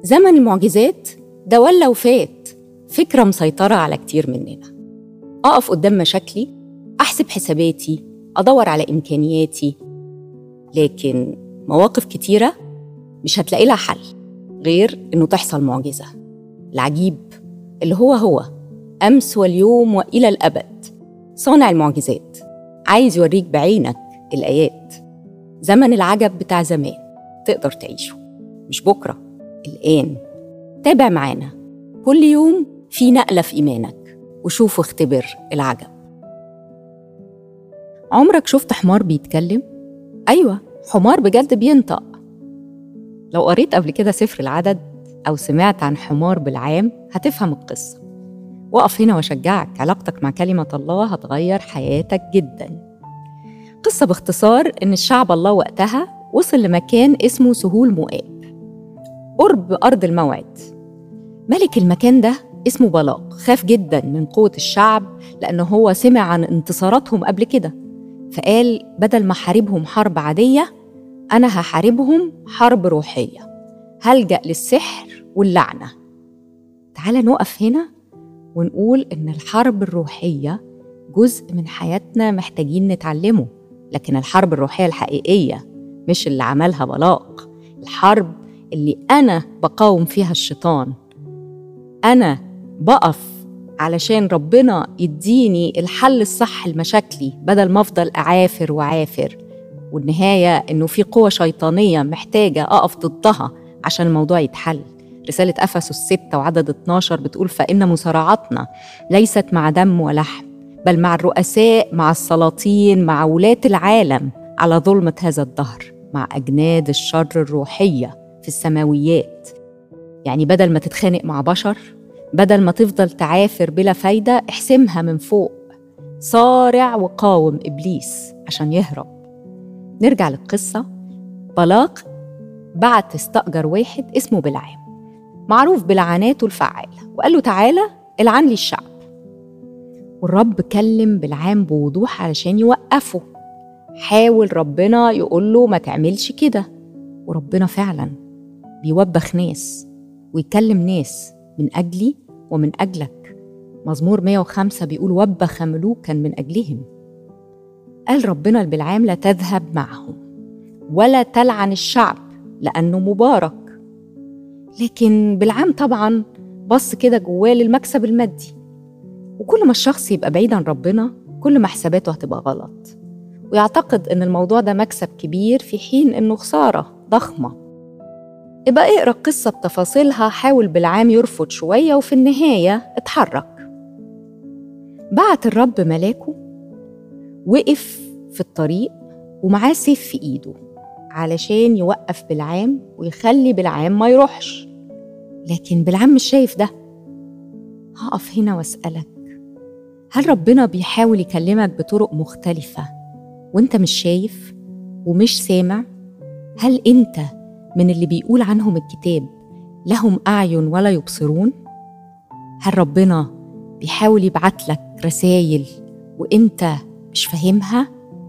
زمن المعجزات ده ولا وفات فكرة مسيطرة على كتير مننا أقف قدام مشاكلي أحسب حساباتي أدور على إمكانياتي لكن مواقف كتيرة مش هتلاقي لها حل غير إنه تحصل معجزة العجيب اللي هو هو أمس واليوم وإلى الأبد صانع المعجزات عايز يوريك بعينك الآيات زمن العجب بتاع زمان تقدر تعيشه مش بكرة الآن تابع معانا كل يوم في نقلة في إيمانك وشوف واختبر العجب عمرك شفت حمار بيتكلم؟ أيوة حمار بجد بينطق لو قريت قبل كده سفر العدد أو سمعت عن حمار بالعام هتفهم القصة وقف هنا واشجعك علاقتك مع كلمة الله هتغير حياتك جدا قصة باختصار إن الشعب الله وقتها وصل لمكان اسمه سهول مؤاب قرب أرض الموعد ملك المكان ده اسمه بلاق خاف جدا من قوة الشعب لأنه هو سمع عن انتصاراتهم قبل كده فقال بدل ما حاربهم حرب عادية أنا هحاربهم حرب روحية هلجأ للسحر واللعنة تعال نقف هنا ونقول إن الحرب الروحية جزء من حياتنا محتاجين نتعلمه لكن الحرب الروحية الحقيقية مش اللي عملها بلاق الحرب اللي أنا بقاوم فيها الشيطان أنا بقف علشان ربنا يديني الحل الصح لمشاكلي بدل ما أفضل أعافر وعافر والنهاية إنه في قوة شيطانية محتاجة أقف ضدها عشان الموضوع يتحل رسالة أفسس الستة وعدد 12 بتقول فإن مصارعتنا ليست مع دم ولحم بل مع الرؤساء مع السلاطين مع ولاة العالم على ظلمة هذا الدهر مع أجناد الشر الروحية في السماويات يعني بدل ما تتخانق مع بشر بدل ما تفضل تعافر بلا فايدة احسمها من فوق صارع وقاوم إبليس عشان يهرب نرجع للقصة بلاق بعت استأجر واحد اسمه بلعام معروف بلعناته الفعالة وقال له تعالى العن لي الشعب والرب كلم بلعام بوضوح علشان يوقفه حاول ربنا يقول له ما تعملش كده وربنا فعلا بيوبخ ناس ويكلم ناس من أجلي ومن أجلك مزمور 105 بيقول وبخ ملوكا من أجلهم قال ربنا لبلعام لا تذهب معهم ولا تلعن الشعب لأنه مبارك لكن بلعام طبعا بص كده جواه للمكسب المادي وكل ما الشخص يبقى بعيد عن ربنا كل ما حساباته هتبقى غلط ويعتقد ان الموضوع ده مكسب كبير في حين انه خساره ضخمه ابقى اقرا القصه بتفاصيلها حاول بالعام يرفض شويه وفي النهايه اتحرك بعت الرب ملاكه وقف في الطريق ومعاه سيف في ايده علشان يوقف بالعام ويخلي بالعام ما يروحش لكن بالعام مش شايف ده هقف هنا واسالك هل ربنا بيحاول يكلمك بطرق مختلفه وانت مش شايف ومش سامع هل انت من اللي بيقول عنهم الكتاب لهم اعين ولا يبصرون هل ربنا بيحاول يبعت لك رسائل وانت مش فاهمها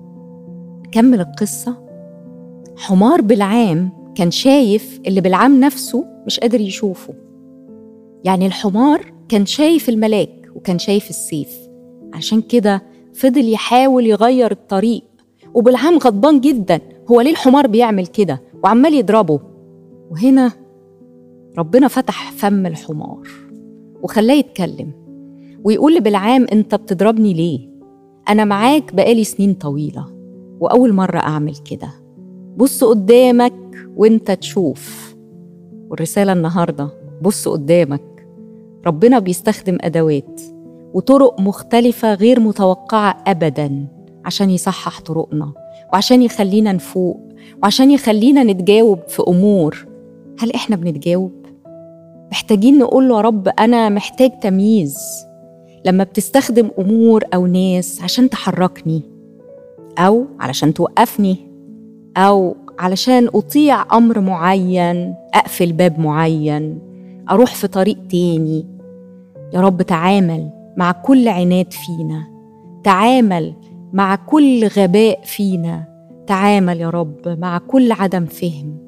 كمل القصه حمار بالعام كان شايف اللي بالعام نفسه مش قادر يشوفه يعني الحمار كان شايف الملاك وكان شايف السيف عشان كده فضل يحاول يغير الطريق وبالعام غضبان جدا هو ليه الحمار بيعمل كده وعمال يضربه وهنا ربنا فتح فم الحمار وخلاه يتكلم ويقول لبلعام انت بتضربني ليه انا معاك بقالي سنين طويله واول مره اعمل كده بص قدامك وانت تشوف والرساله النهارده بص قدامك ربنا بيستخدم ادوات وطرق مختلفه غير متوقعه ابدا عشان يصحح طرقنا وعشان يخلينا نفوق وعشان يخلينا نتجاوب في امور هل احنا بنتجاوب محتاجين نقول له يا رب انا محتاج تمييز لما بتستخدم امور او ناس عشان تحركني او علشان توقفني او علشان اطيع امر معين اقفل باب معين اروح في طريق تاني يا رب تعامل مع كل عناد فينا تعامل مع كل غباء فينا تعامل يا رب مع كل عدم فهم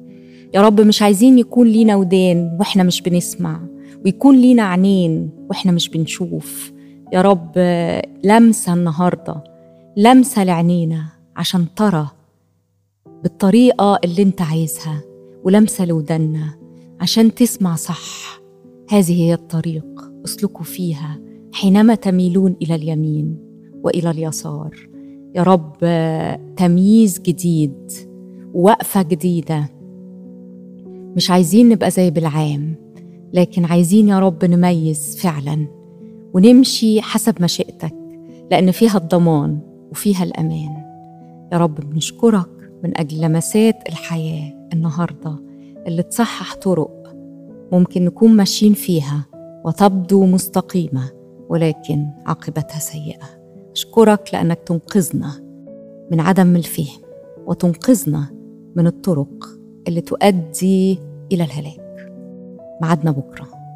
يا رب مش عايزين يكون لينا ودان واحنا مش بنسمع ويكون لينا عينين واحنا مش بنشوف يا رب لمسة النهاردة لمسة لعينينا عشان ترى بالطريقة اللي انت عايزها ولمسة لودنا عشان تسمع صح هذه هي الطريق اسلكوا فيها حينما تميلون إلى اليمين وإلى اليسار يا رب تمييز جديد وقفة جديدة مش عايزين نبقى زي بالعام لكن عايزين يا رب نميز فعلا ونمشي حسب مشيئتك لأن فيها الضمان وفيها الأمان يا رب بنشكرك من أجل لمسات الحياة النهاردة اللي تصحح طرق ممكن نكون ماشيين فيها وتبدو مستقيمة ولكن عاقبتها سيئة أشكرك لأنك تنقذنا من عدم الفهم وتنقذنا من الطرق اللي تؤدي إلى الهلاك معدنا بكره